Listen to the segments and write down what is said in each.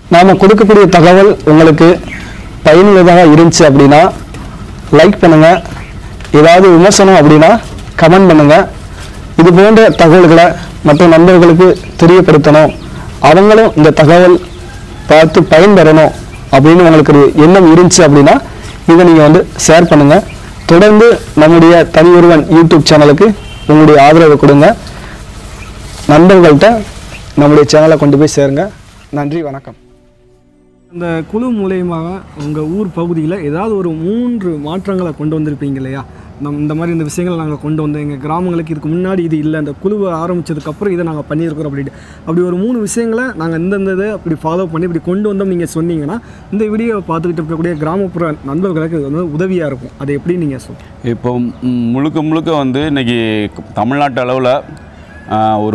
நாம் கொடுக்கக்கூடிய தகவல் உங்களுக்கு பயனுள்ளதாக இருந்துச்சு அப்படின்னா லைக் பண்ணுங்கள் ஏதாவது விமர்சனம் அப்படின்னா கமெண்ட் பண்ணுங்கள் இது போன்ற தகவல்களை மற்ற நண்பர்களுக்கு தெரியப்படுத்தணும் அவங்களும் இந்த தகவல் பார்த்து பயன்பெறணும் அப்படின்னு உங்களுக்கு ஒரு எண்ணம் இருந்துச்சு அப்படின்னா இதை நீங்கள் வந்து ஷேர் பண்ணுங்கள் தொடர்ந்து நம்முடைய தனி ஒருவன் யூடியூப் சேனலுக்கு உங்களுடைய ஆதரவு கொடுங்க நண்பர்கள்ட்ட நம்முடைய சேனலை கொண்டு போய் சேருங்க நன்றி வணக்கம் அந்த குழு மூலயமாக உங்கள் ஊர் பகுதியில் ஏதாவது ஒரு மூன்று மாற்றங்களை கொண்டு வந்திருப்பீங்க இல்லையா நம் இந்த மாதிரி இந்த விஷயங்களை நாங்கள் கொண்டு வந்தோம் எங்கள் கிராமங்களுக்கு இதுக்கு முன்னாடி இது இல்லை அந்த குழுவை ஆரம்பிச்சதுக்கப்புறம் இதை நாங்கள் பண்ணியிருக்கிறோம் அப்படின்ட்டு அப்படி ஒரு மூணு விஷயங்களை நாங்கள் இந்தந்த இதை அப்படி ஃபாலோ பண்ணி இப்படி கொண்டு வந்தோம் நீங்கள் சொன்னீங்கன்னா இந்த வீடியோவை பார்த்துக்கிட்டு இருக்கக்கூடிய கிராமப்புற நண்பர்களுக்கு இது வந்து உதவியாக இருக்கும் அதை எப்படி நீங்கள் சொல் இப்போ ம், முழுக்க முழுக்க வந்து இன்னைக்கு தமிழ்நாட்டு அளவில் ஒரு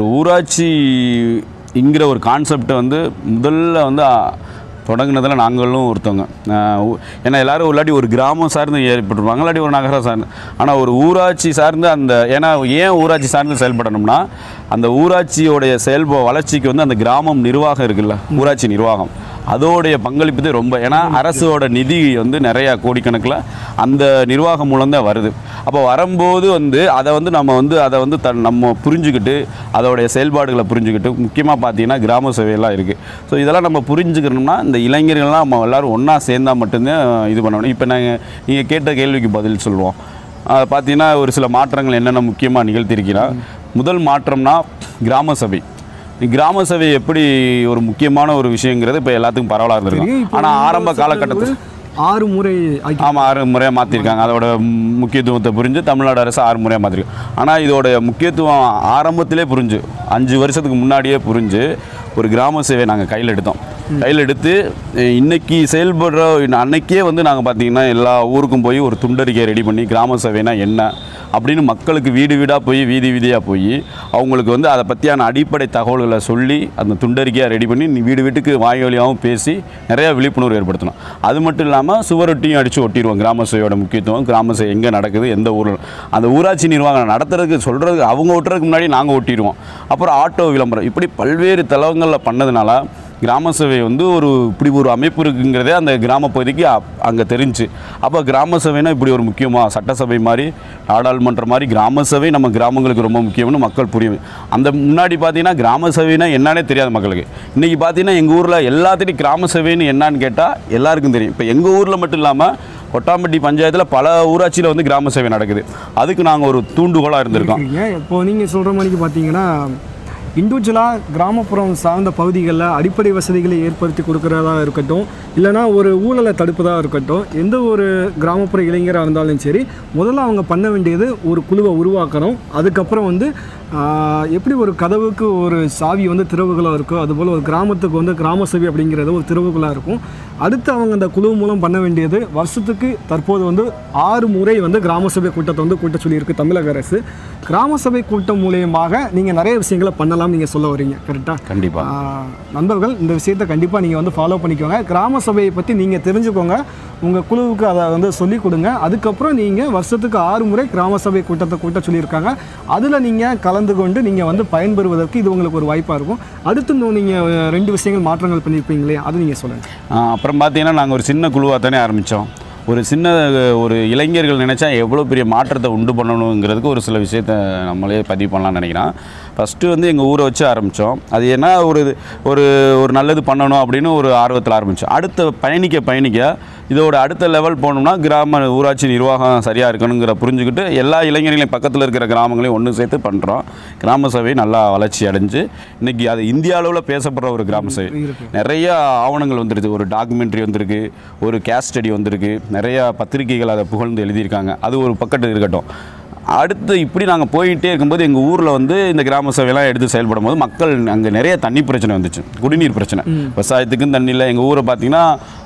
ஊராட்சிங்கிற ஒரு கான்செப்டை வந்து முதல்ல வந்து ஆ, தொடங்குனதுல நாங்களும் ஒருத்தவங்க ஆ, ஊ- ஏன்னா எல்லாரும் இல்லாட்டி ஒரு கிராமம் சார்ந்து ஏற்பட்டுருவாங்க இல்லாட்டி ஒரு நகரம் சார்ந்து ஆனால் ஒரு ஊராட்சி சார்ந்து அந்த ஏன்னா ஏன் ஊராட்சி சார்ந்து செயல்படணும்னா அந்த ஊராட்சியோடைய செயல்ப வளர்ச்சிக்கு வந்து அந்த கிராமம் நிர்வாகம் இருக்குல்ல ஊராட்சி நிர்வாகம் அதோடைய பங்களிப்பு தான் ரொம்ப ஏன்னா அரசோட நிதி வந்து நிறையா கோடிக்கணக்கில் அந்த நிர்வாகம் மூலம் தான் வருது அப்போ வரும்போது வந்து அதை வந்து நம்ம வந்து அதை வந்து தன் நம்ம புரிஞ்சுக்கிட்டு அதோடைய செயல்பாடுகளை புரிஞ்சுக்கிட்டு முக்கியமாக பார்த்தீங்கன்னா கிராம சேவையெல்லாம் இருக்குது ஸோ இதெல்லாம் நம்ம புரிஞ்சுக்கணும்னா இந்த இளைஞர்கள்லாம் நம்ம எல்லாரும் ஒன்றா சேர்ந்தால் மட்டும்தான் இது பண்ணணும் இப்போ நாங்கள் நீங்கள் கேட்ட கேள்விக்கு பதில் சொல்லுவோம் அது பார்த்தீங்கன்னா ஒரு சில மாற்றங்கள் என்னென்ன முக்கியமாக நிகழ்த்திருக்கிறா முதல் மாற்றம்னா கிராம சபை கிராம சபை எப்படி ஒரு முக்கியமான ஒரு விஷயங்கிறது இப்போ எல்லாத்துக்கும் பரவலாக தெரியும். இருந்திருக்கும் இப்போ ஆனால் ஆரம்ப வந்து காலகட்டத்தில் ஆறு முறை ஆக்கி ஆமாம் ஆறு முறையாக மாற்றிருக்காங்க அதோட ம், முக்கியத்துவத்தை புரிஞ்சு தமிழ்நாடு அரசு ஆறு முறையாக மாற்றிருக்கு ஆனால் இதோட முக்கியத்துவம் ஆரம்பத்திலே புரிஞ்சு அஞ்சு வருஷத்துக்கு முன்னாடியே புரிஞ்சு ஒரு கிராம சேவை நாங்கள் கையில் எடுத்தோம் கையில் எடுத்து அஹ், இன்னைக்கு செயல்படுற இன்ன- அன்னைக்கே வந்து நாங்கள் பார்த்தீங்கன்னா எல்லா ஊருக்கும் போய் ஒரு துண்டறிக்கை ரெடி பண்ணி கிராம சேவைனா என்ன அப்படின்னு மக்களுக்கு வீடு வீடாக போய் வீதி வீதியாக போய் அவங்களுக்கு வந்து அதை பற்றியான அடிப்படை தகவல்களை சொல்லி அந்த துண்டறிக்கையாக ரெடி பண்ணி நீ வீடு வீட்டுக்கு வாய் வழியாகவும் பேசி நிறையா விழிப்புணர்வு ஏற்படுத்தணும் அது மட்டும் இல்லாமல் சுவரொட்டியும் அடித்து ஒட்டிடுவோம் கிராம சேவையோட முக்கியத்துவம் கிராம சேவை எங்கே நடக்குது எந்த ஊரில் அந்த ஊராட்சி நிர்வாகம் நடத்துறதுக்கு சொல்கிறதுக்கு அவங்க ஒட்டுறதுக்கு முன்னாடி நாங்கள் ஒட்டிடுவோம் அப்புறம் ஆட்டோ விளம்பரம் இப்படி பல்வேறு தளங்களில் பண்ணதுனால கிராம சபை வந்து ஒரு இப்படி ஒரு அமைப்பு இருக்குங்கிறதே அந்த கிராம பகுதிக்கு அங்கே தெரிஞ்சு அப்போ கிராம சபைனா இப்படி ஒரு முக்கியமாக சட்டசபை மாதிரி நாடாளுமன்றம் மாதிரி கிராம சபை நம்ம கிராமங்களுக்கு ரொம்ப முக்கியம்னு மக்கள் புரியும் அந்த முன்னாடி பார்த்தீங்கன்னா கிராம சபைனா என்னன்னே தெரியாது மக்களுக்கு இன்றைக்கி பார்த்தீங்கன்னா எங்கள் ஊரில் எல்லாத்துட்டையும் கிராம சபைன்னு என்னன்னு கேட்டால் எல்லாருக்கும் தெரியும் இப்போ எங்கள் ஊரில் மட்டும் இல்லாமல் கொட்டாம்பட்டி பஞ்சாயத்தில் பல ஊராட்சியில் வந்து கிராம சபை நடக்குது அதுக்கு நாங்கள் ஒரு தூண்டுகோலாக இருந்திருக்கோம் இருக்கீங்க இப்போ நீங்கள் சொல்கிற மாதிரிக்கு பார்த்தீங்கன்னா இண்டிவிஜுவலாக கிராமப்புறம் சார்ந்த பகுதிகளில் அடிப்படை வசதிகளை ஏற்படுத்தி கொடுக்குறதா இருக்கட்டும் இல்லைனா ஒரு ஊழலை தடுப்பதாக இருக்கட்டும் எந்த ஒரு கிராமப்புற இளைஞராக இருந்தாலும் சரி முதல்ல அவங்க பண்ண வேண்டியது ஒரு குழுவை உருவாக்கணும் அதுக்கப்புறம் வந்து ஆஹ், எப்படி ஒரு கதவுக்கு ஒரு சாவி வந்து திறவுகளாக இருக்கோ அதுபோல் ஒரு கிராமத்துக்கு வந்து கிராம சபை அப்படிங்கிறது ஒரு திறவுகளாக இருக்கும் அடுத்து அவங்க அந்த குழு மூலம் பண்ண வேண்டியது வருஷத்துக்கு தற்போது வந்து ஆறு முறை வந்து கிராம சபை கூட்டத்தை வந்து கூட்ட சொல்லியிருக்கு தமிழக அரசு கிராம சபை கூட்டம் மூலியமாக நீங்கள் நிறைய விஷயங்களை பண்ணலாம் நீங்கள் சொல்ல வரீங்க கரெக்டாக கண்டிப்பாக நண்பர்கள் இந்த விஷயத்தை கண்டிப்பாக நீங்கள் வந்து ஃபாலோ பண்ணிக்கோங்க கிராம சபையை பற்றி நீங்கள் தெரிஞ்சுக்கோங்க உங்கள் குழுவுக்கு அதை வந்து சொல்லிக் கொடுங்க அதுக்கப்புறம் நீங்கள் வருஷத்துக்கு ஆறு முறை கிராம சபை கூட்டத்தை கூட்ட சொல்லியிருக்காங்க அதில் நீங்கள் கலந்து கொண்டு நீங்கள் வந்து பயன்பெறுவதற்கு இது உங்களுக்கு ஒரு வாய்ப்பாக இருக்கும் அடுத்து நீங்கள் ரெண்டு விஷயங்கள் மாற்றங்கள் பண்ணியிருப்பீங்களே அது நீங்கள் சொல்லுங்கள் ஆ, அப்புறம் பார்த்தீங்கன்னா நாங்கள் ஒரு சின்ன குழுவாக தானே ஆரம்பித்தோம் ஒரு சின்ன ஒரு இளைஞர்கள் நினச்சா எவ்வளோ பெரிய மாற்றத்தை உண்டு பண்ணணுங்கிறதுக்கு ஒரு சில விஷயத்த நம்மளே பதிவு பண்ணலாம்னு நினைக்கிறேன் ஃபஸ்ட்டு வந்து எங்கள் ஊரை வச்சு ஆரம்பித்தோம் அது என்ன ஒரு ஒரு ஒரு நல்லது பண்ணணும் அப்படின்னு ஒரு ஆர்வத்தில் ஆரம்பித்தோம் அடுத்த பயணிக்க பயணிக்க இதோட அடுத்த லெவல் போனோம்னா கிராம ஊராட்சி நிர்வாகம் சரியாக இருக்கணுங்கிற புரிஞ்சுக்கிட்டு எல்லா இளைஞர்களையும் பக்கத்தில் இருக்கிற கிராமங்களையும் ஒன்று சேர்த்து பண்ணுறோம் கிராம சபை நல்லா வளர்ச்சி அடைஞ்சு இன்றைக்கி அது இந்திய அளவில் பேசப்படுற ஒரு கிராம சபை நிறைய ஆவணங்கள் வந்துருக்கு ஒரு டாக்குமெண்ட்ரி வந்திருக்கு ஒரு கேஸ் ஸ்டடி வந்திருக்கு நிறைய பத்திரிகைகள் அதை புகழ்ந்து எழுதியிருக்காங்க அது ஒரு பக்கத்து இருக்கட்டும் அடுத்து இப்படி நாங்கள் போயிட்டே இருக்கும்போது எங்கள் ஊரில் வந்து இந்த கிராம சபையெல்லாம் எடுத்து செயல்படும் போது மக்கள் அங்கே நிறைய தண்ணி பிரச்சனை வந்துச்சு குடிநீர் பிரச்சனை விவசாயத்துக்கும் தண்ணி இல்லை எங்கள் ஊரை பார்த்தீங்கன்னா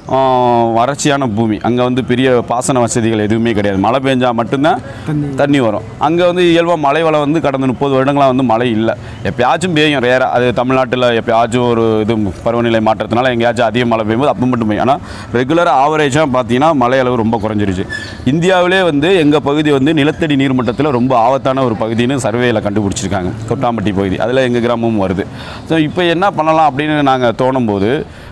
ஆஹ், வறட்சியான பூமி அங்கே வந்து பெரிய பாசன வசதிகள் எதுவுமே கிடையாது மழை பெஞ்சா மட்டும்தான் தண்ணி வரும் அங்கே வந்து இயல்பாக மழை வளம் வந்து கடந்த முப்பது வருடங்களாக வந்து மழை இல்லை எப்பயாச்சும் பெய்யும் ரேராக அது தமிழ்நாட்டில் எப்பயாச்சும் ஒரு இது பருவநிலை மாற்றத்தினால எங்கேயாச்சும் அதிக மழை பெய்யும்போது அப்போ மட்டும் பெய்யும் ஆனால் ரெகுலராக ஆவரேஜாக பார்த்தீங்கன்னா மழை அளவு ரொம்ப குறைஞ்சிருச்சு இந்தியாவிலே வந்து எங்கள் பகுதி வந்து நிலத்தடி நீர்மட்டத்தில் ரொம்ப ஆபத்தான ஒரு பகுதின்னு சர்வேயில் கண்டுபிடிச்சிருக்காங்க கொட்டாம்பட்டி பகுதி அதில் எங்கள் கிராமமும் வருது ஸோ இப்போ என்ன பண்ணலாம் அப்படின்னு நாங்கள் தோணும் போது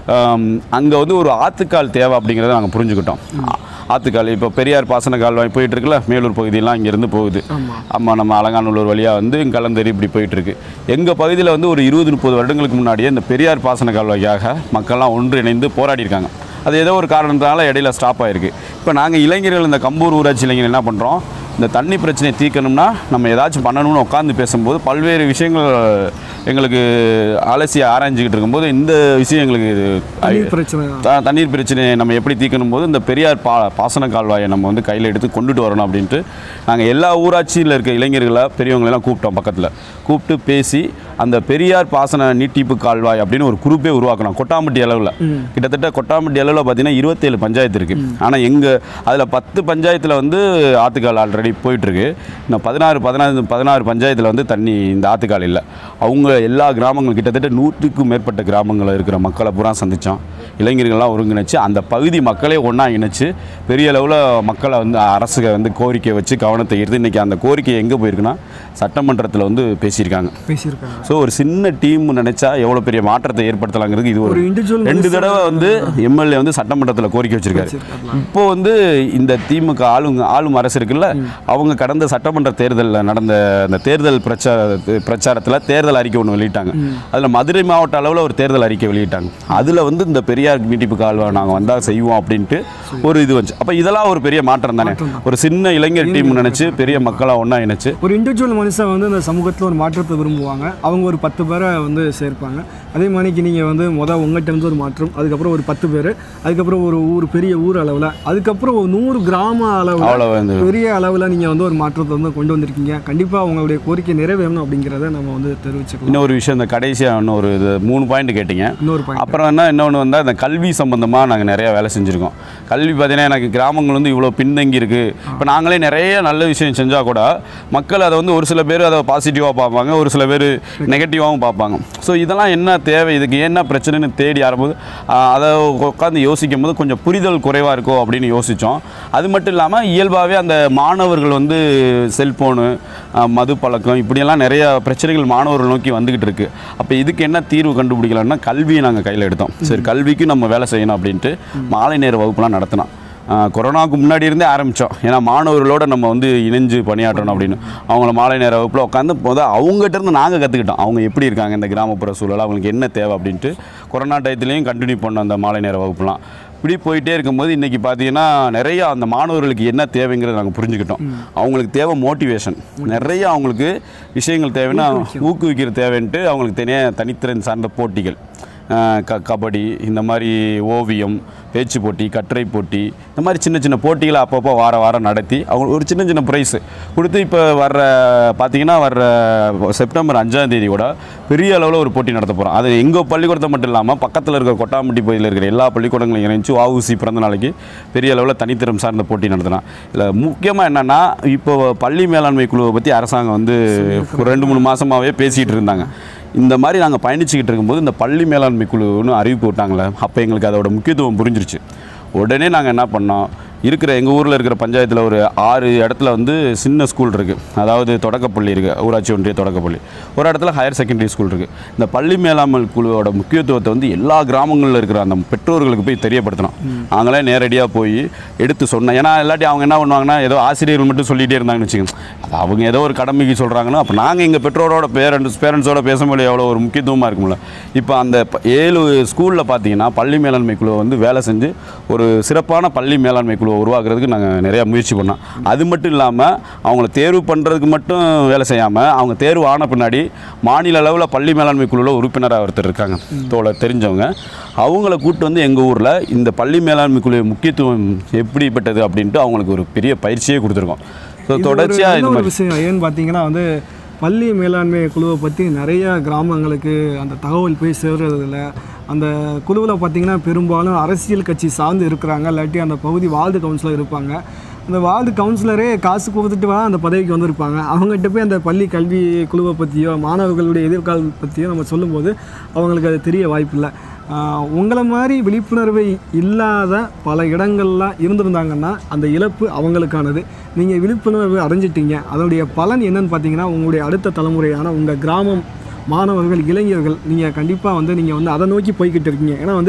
அங்கே வந்து ஒரு ஆத்துக்கால் தேவை அப்படிங்கிறத நாங்கள் புரிஞ்சுக்கிட்டோம் ஆ- ஆத்துக்கால் இப்போ பெரியார் பாசன கால்வாய் போயிட்டு இருக்குல்ல மேலூர் பகுதியெல்லாம் இங்கேருந்து போகுது ஆமாம் நம்ம அலங்காநல்லூர் வழியாக வந்து கலந்தரி இப்படி போயிட்டு இருக்கு எங்கள் பகுதியில் வந்து ஒரு இருபது முப்பது வருடங்களுக்கு முன்னாடியே இந்த பெரியார் பாசன கால்வாய்க்காக மக்கள்லாம் ஒன்றிணைந்து போராடி இருக்காங்க அது ஏதோ ஒரு காரணத்தினால இடையில ஸ்டாப் ஆயிருக்கு இப்போ நாங்கள் இளைஞர்கள் இந்த கம்பூர் ஊராட்சி இளைஞர்கள் என்ன பண்ணுறோம் இந்த தண்ணி பிரச்சனையை தீர்க்கணும்னா நம்ம ஏதாச்சும் பண்ணணும்னு உட்காந்து பேசும்போது பல்வேறு விஷயங்கள் எங்களுக்கு அலசி ஆராய்ஞ்சிக்கிட்டு இருக்கும்போது இந்த விஷயம் எங்களுக்கு தண்ணீர் பிரச்சனை த- தண்ணீர் பிரச்சனையை நம்ம எப்படி தீர்க்கணும் போது இந்த பெரியார் பா பாசன கால்வாயை நம்ம வந்து கையில் எடுத்து கொண்டுட்டு வரணும் அப்படின்ட்டு நாங்கள் எல்லா ஊராட்சியில் இருக்க இளைஞர்களை பெரியவங்களெல்லாம் கூப்பிட்டோம் பக்கத்தில் கூப்பிட்டு பேசி அந்த பெரியார் பாசன நீட்டிப்பு கால்வாய் அப்படின்னு ஒரு குரூப்பே உருவாக்கணும் கொட்டாம்பட்டி அளவில் கிட்டத்தட்ட கொட்டாம்பட்டி அளவில் பார்த்தீங்கன்னா இருபத்தேழு பஞ்சாயத்து இருக்குது ஆனால் எங்கள் அதில் பத்து பஞ்சாயத்தில் வந்து ஆத்துக்கால் ஆல்ரெடி போயிட்டுருக்கு இன்னும் பதினாறு பதினாறு பதினாறு பஞ்சாயத்தில் வந்து தண்ணி இந்த ஆத்துக்கால் இல்லை அவங்க எல்லா கிராமங்கள் கிட்டத்தட்ட நூற்றுக்கும் மேற்பட்ட கிராமங்களில் இருக்கிற மக்களை பூரா சந்தித்தோம் இளைஞர்கள்லாம் ஒருங்கிணைச்சு அந்த பகுதி மக்களே ஒன்றா இணைச்சு பெரிய அளவில் மக்களை வந்து அரசுக்கு வந்து கோரிக்கை வச்சு கவனத்தை ஈர்த்து இன்றைக்கி அந்த கோரிக்கை எங்கே போயிருக்குன்னா சட்டமன்றத்தில் வந்து பேசியிருக்காங்க பேசியிருக்காங்க ஸோ ஒரு சின்ன டீம் நினைச்சா எவ்வளோ பெரிய மாற்றத்தை ஏற்படுத்தலாங்கிறது இது ஒரு ஒரு individual ரெண்டு தடவை வந்து எம்எல்ஏ வந்து சட்டமன்றத்தில் கோரிக்கை வச்சிருக்காரு இப்போ வந்து இந்த திமுக ஆளுங்க ஆளும் அரசு இருக்குல்ல அவங்க கடந்த சட்டமன்ற தேர்தலில் நடந்த அந்த தேர்தல் பிரச்சார பிரச்சாரத்தில் தேர்தல் அறிக்கை ஒன்று வெளியிட்டாங்க அதில் மதுரை மாவட்ட அளவில் ஒரு தேர்தல் அறிக்கை வெளியிட்டாங்க அதில் வந்து இந்த பெரியார் நீட்டிப்பு கால்வாய் நாங்கள் வந்தால் செய்வோம் அப்படின்ட்டு ஒரு இது வந்துச்சு அப்போ இதெல்லாம் ஒரு பெரிய மாற்றம் தானே ஒரு சின்ன இளைஞர் டீம் நினைச்சு பெரிய மக்களாக ஒன்றா இணைச்சு ஒரு இண்டிவிஜுவல் மனுஷன் வந்து இந்த சமூகத்தில் ஒரு மாற்றத்தை விரும்புவாங்க அவங்க ஒரு பத்து பேரை வந்து சேர்ப்பாங்க அதே மாதிரிக்கு நீங்கள் வந்து மொதல் உங்கள்கிட்ட இருந்து ஒரு மாற்றம் அதுக்கப்புறம் ஒரு பத்து பேர் அதுக்கப்புறம் ஒரு ஊர் பெரிய ஊர் அளவில் அதுக்கப்புறம் ஒரு நூறு கிராம அளவில் அவ்வளோ வந்து பெரிய அளவில் நீங்கள் வந்து ஒரு மாற்றத்தை வந்து கொண்டு வந்திருக்கீங்க கண்டிப்பாக உங்களுடைய கோரிக்கை நிறைவேறணும் அப்படிங்கிறத நம்ம வந்து தெரிவிச்சுக்கலாம் இன்னொரு விஷயம் இந்த கடைசியாக இன்னொரு இது மூணு பாயிண்ட் கேட்டிங்க இன்னொரு பாயிண்ட் அப்புறம் என்ன இன்னொன்று வந்தால் இந்த கல்வி சம்மந்தமாக நாங்கள் நிறையா வேலை செஞ்சுருக்கோம் கல்வி பார்த்தீங்கன்னா எனக்கு கிராமங்கள் வந்து இவ்வளோ பின்தங்கி இருக்குது இப்போ நாங்களே நிறைய நல்ல விஷயம் செஞ்சால் கூட மக்கள் அதை வந்து ஒரு சில பேர் அதை பாசிட்டிவாக பார்ப்பாங்க ஒரு சில பேர் நெகட்டிவாகவும் பார்ப்பாங்க ஸோ இதெல்லாம் என்ன தேவை இதுக்கு என்ன பிரச்சனைன்னு தேடி ஆரம்பிது அதை உட்காந்து யோசிக்கும் போது கொஞ்சம் புரிதல் குறைவாக இருக்கோ அப்படின்னு யோசித்தோம் அது மட்டும் இல்லாமல் இயல்பாகவே அந்த மாணவர்கள் வந்து செல்ஃபோனு மது பழக்கம் இப்படியெல்லாம் நிறைய பிரச்சனைகள் மாணவர்கள் நோக்கி வந்துக்கிட்டு இருக்கு அப்போ இதுக்கு என்ன தீர்வு கண்டுபிடிக்கலாம்னா கல்வியை நாங்கள் கையில் எடுத்தோம் சரி கல்விக்கு நம்ம வேலை செய்யணும் அப்படின்ட்டு மாலை நேர வகுப்புலாம் நடத்தினோம் ஆஹ் கொரோனாவுக்கு முன்னாடி இருந்தே ஆரம்பித்தோம் ஏன்னா மாணவர்களோட நம்ம வந்து இணைஞ்சு பணியாற்றணும் அப்படின்னு அவங்கள மாலை நேர வகுப்பில் உட்காந்து போது அவங்ககிட்ட இருந்து நாங்கள் கற்றுக்கிட்டோம் அவங்க எப்படி இருக்காங்க இந்த கிராமப்புற சூழல் அவங்களுக்கு என்ன தேவை அப்படின்ட்டு கொரோனா டயத்துலேயும் கண்டினியூ பண்ணோம் அந்த மாலை நேர வகுப்புலாம் இப்படி போயிட்டே இருக்கும்போது இன்றைக்கி பார்த்தீங்கன்னா நிறைய அந்த மாணவர்களுக்கு என்ன தேவைங்கிறத நாங்கள் புரிஞ்சுக்கிட்டோம் அவங்களுக்கு தேவை மோட்டிவேஷன் நிறைய அவங்களுக்கு விஷயங்கள் தேவைன்னா ஊக்குவிக்கிற தேவைன்ட்டு அவங்களுக்கு தனியாக தனித்திறன் சார்ந்த போட்டிகள் ஆஹ் க கபடி இந்த மாதிரி ஓவியம் பேச்சு போட்டி கட்டுரை போட்டி இந்த மாதிரி சின்ன சின்ன போட்டிகளை அப்பப்போ வார வாரம் நடத்தி அவங்க ஒரு சின்ன சின்ன ப்ரைஸ் கொடுத்து இப்போ வர்ற பார்த்தீங்கன்னா வர்ற செப்டம்பர் அஞ்சாம் தேதி கூட பெரிய அளவில் ஒரு போட்டி நடத்த போகிறோம் அது எங்கள் பள்ளிக்கூடத்தை மட்டும் இல்லாமல் பக்கத்தில் இருக்கிற கொட்டாம்பட்டி பகுதியில் இருக்கிற எல்லா பள்ளிக்கூடங்களையும் இணைச்சு வாவுசி பிறந்த நாளைக்கு பெரிய அளவில் தனித்திறம் சார்ந்த போட்டி நடத்தினோம் இதில் முக்கியமாக என்னென்னா இப்போ பள்ளி மேலாண்மை குழுவை பற்றி அரசாங்கம் வந்து ஒரு ரெண்டு மூணு மாதமாகவே பேசிகிட்டு இருந்தாங்க இந்த மாதிரி நாங்கள் பயணிச்சுக்கிட்டு இருக்கும்போது இந்த பள்ளி மேலாண்மை குழுன்னு அறிவிப்பு விட்டாங்களே அப்போ எங்களுக்கு அதோட முக்கியத்துவம் புரிஞ்சிருச்சு உடனே நாங்கள் என்ன பண்ணோம் இருக்கிற எங்கள் ஊரில் இருக்கிற பஞ்சாயத்தில் ஒரு ஆறு இடத்துல வந்து சின்ன ஸ்கூல் இருக்குது அதாவது தொடக்கப்பள்ளி இருக்குது ஊராட்சி ஒன்றிய தொடக்கப்பள்ளி ஒரு இடத்துல ஹையர் செகண்டரி ஸ்கூல் இருக்குது இந்த பள்ளி மேலாண்மை குழுவோட முக்கியத்துவத்தை வந்து எல்லா கிராமங்களில் இருக்கிற அந்த பெற்றோர்களுக்கு போய் தெரியப்படுத்தணும் நாங்களே நேரடியாக போய் எடுத்து சொன்னோம் ஏன்னா இல்லாட்டி அவங்க என்ன பண்ணுவாங்கன்னா ஏதோ ஆசிரியர்கள் மட்டும் சொல்லிகிட்டே இருந்தாங்கன்னு வச்சுக்கோங்க அது அவங்க ஏதோ ஒரு கடமைக்கு சொல்கிறாங்கன்னா அப்போ நாங்கள் எங்கள் பெற்றோரோட பேரண்ட்ஸ் பேரண்ட்ஸோட பேசும்போது எவ்வளோ ஒரு முக்கியத்துவமாக இருக்கும்ல இப்போ அந்த ப- ஏழு ஸ்கூலில் பார்த்தீங்கன்னா பள்ளி மேலாண்மை குழுவை வந்து வேலை செஞ்சு ஒரு சிறப்பான பள்ளி மேலாண்மை குழுவை உருவாக்குறதுக்கு நாங்கள் நிறையா முயற்சி பண்ணோம் அது மட்டும் இல்லாமல் அவங்கள தேர்வு பண்ணுறதுக்கு மட்டும் வேலை செய்யாமல் அவங்க தேர்வு ஆன பின்னாடி மாநில அளவில் பள்ளி மேலாண்மை குழுவில் உறுப்பினராக ஒருத்தர் இருக்காங்க தோழர் தெரிஞ்சவங்க அவங்கள கூப்பிட்டு வந்து எங்கள் ஊரில் இந்த பள்ளி மேலாண்மை குழு முக்கியத்துவம் எப்படிப்பட்டது அப்படின்ட்டு அவங்களுக்கு ஒரு பெரிய பயிற்சியே கொடுத்துருக்கோம் ஸோ இது ஒரு தொடர்ச்சியாக நல்ல இந்த ஒரு மாதிரி விஷயம் ஏன்னு பார்த்தீங்கன்னா வந்து பள்ளி மேலாண்மை குழுவை பற்றி நிறைய கிராமங்களுக்கு அந்த தகவல் போய் சேர்றதில்ல அந்த குழுவில் பார்த்தீங்கன்னா பெரும்பாலும் அரசியல் கட்சி சார்ந்து இருக்கிறாங்க இல்லாட்டி அந்த பகுதி வார்டு கவுன்சிலர் இருப்பாங்க அந்த வார்டு கவுன்சிலரே காசு கொடுத்துட்டு வா அந்த பதவிக்கு வந்திருப்பாங்க அவங்ககிட்ட போய் அந்த பள்ளி கல்வி குழுவை பற்றியோ மாணவர்களுடைய எதிர்காலம் பற்றியோ நம்ம சொல்லும்போது அவங்களுக்கு அது தெரிய வாய்ப்பில்லை ஆஹ் உங்களை மாதிரி விழிப்புணர்வை இல்லாத பல இடங்கள்லாம் இருந்திருந்தாங்கன்னா அந்த இழப்பு அவங்களுக்கானது நீங்கள் விழிப்புணர்வு அடைஞ்சிட்டீங்க அதனுடைய பலன் என்னன்னு பார்த்தீங்கன்னா உங்களுடைய அடுத்த தலைமுறையான உங்கள் கிராமம் மாணவர்கள் இளைஞர்கள் நீங்கள் கண்டிப்பாக வந்து நீங்கள் வந்து அதை நோக்கி போய்கிட்டு இருக்கீங்க ஏன்னா வந்து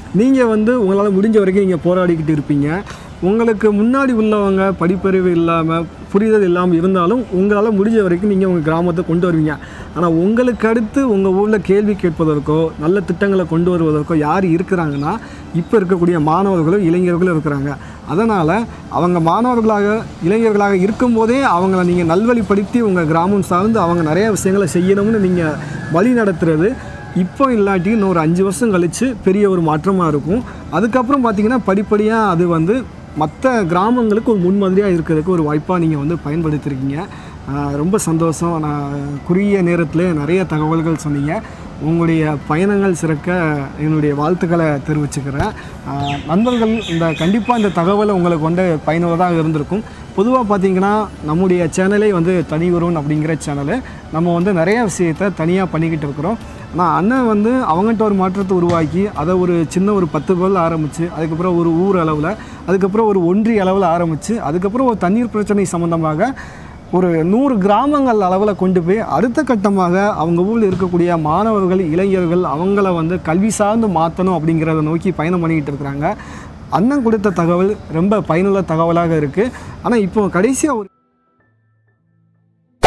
நீங்கள் வந்து உங்களால் முடிஞ்ச வரைக்கும் நீங்கள் போராடிக்கிட்டு இருப்பீங்க உங்களுக்கு முன்னாடி உள்ளவங்க படிப்பறிவு இல்லாமல் புரிதல் இல்லாமல் இருந்தாலும் உங்களால் முடிஞ்ச வரைக்கும் நீங்கள் உங்கள் கிராமத்தை கொண்டு வருவீங்க ஆனால் உங்களுக்கு அடுத்து உங்கள் ஊரில் கேள்வி கேட்பதற்கோ நல்ல திட்டங்களை கொண்டு வருவதற்கோ யார் இருக்கிறாங்கன்னா இப்போ இருக்கக்கூடிய மாணவர்களும் இளைஞர்களும் இருக்கிறாங்க அதனால் அவங்க மாணவர்களாக இளைஞர்களாக இருக்கும்போதே அவங்கள நீங்கள் நல்வழிப்படுத்தி உங்கள் கிராமம் சார்ந்து அவங்க நிறைய விஷயங்களை செய்யணும்னு நீங்கள் வழி நடத்துறது இப்போ இல்லாட்டி இன்னும் ஒரு அஞ்சு வருஷம் கழித்து பெரிய ஒரு மாற்றமாக இருக்கும் அதுக்கப்புறம் பார்த்தீங்கன்னா படிப்படியாக அது வந்து மற்ற கிராமங்களுக்கு ஒரு முன்மாதிரியாக இருக்கிறதுக்கு ஒரு வாய்ப்பாக நீங்கள் வந்து பயன்படுத்தியிருக்கீங்க ஆஹ் ரொம்ப சந்தோஷம் நான் குறுகிய நேரத்தில் நிறைய தகவல்கள் சொன்னீங்க உங்களுடைய பயணங்கள் சிறக்க என்னுடைய வாழ்த்துக்களை தெரிவிச்சுக்கிறேன் ஆஹ் நண்பர்கள் இந்த கண்டிப்பாக இந்த தகவலை உங்களுக்கு வந்து பயனுள்ளதாக இருந்திருக்கும் பொதுவாக பார்த்தீங்கன்னா நம்முடைய சேனலே வந்து தனி ஒருவன் அப்படிங்கிற சேனலு நம்ம வந்து நிறைய விஷயத்தை தனியாக பண்ணிக்கிட்டு இருக்கிறோம் ஆனால் அண்ணன் வந்து அவங்ககிட்ட ஒரு மாற்றத்தை உருவாக்கி அதை ஒரு சின்ன ஒரு பத்து பேரில் ஆரம்பித்து அதுக்கப்புறம் ஒரு ஊர் அளவில் அதுக்கப்புறம் ஒரு ஒன்றிய அளவில் ஆரம்பித்து அதுக்கப்புறம் ஒரு தண்ணீர் பிரச்சனை சம்மந்தமாக ஒரு நூறு கிராமங்கள் அளவில் கொண்டு போய் அடுத்த கட்டமாக அவங்க ஊரில் இருக்கக்கூடிய மாணவர்கள் இளைஞர்கள் அவங்கள வந்து கல்வி சார்ந்து மாற்றணும் அப்படிங்கிறத நோக்கி பயணம் பண்ணிக்கிட்டு இருக்கிறாங்க அண்ணன் கொடுத்த தகவல் ரொம்ப பயனுள்ள தகவலாக இருக்குது ஆனால் இப்போ கடைசியாக ஒரு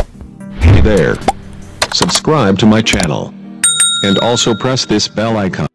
Hey there. Subscribe to my channel. And also press this bell icon.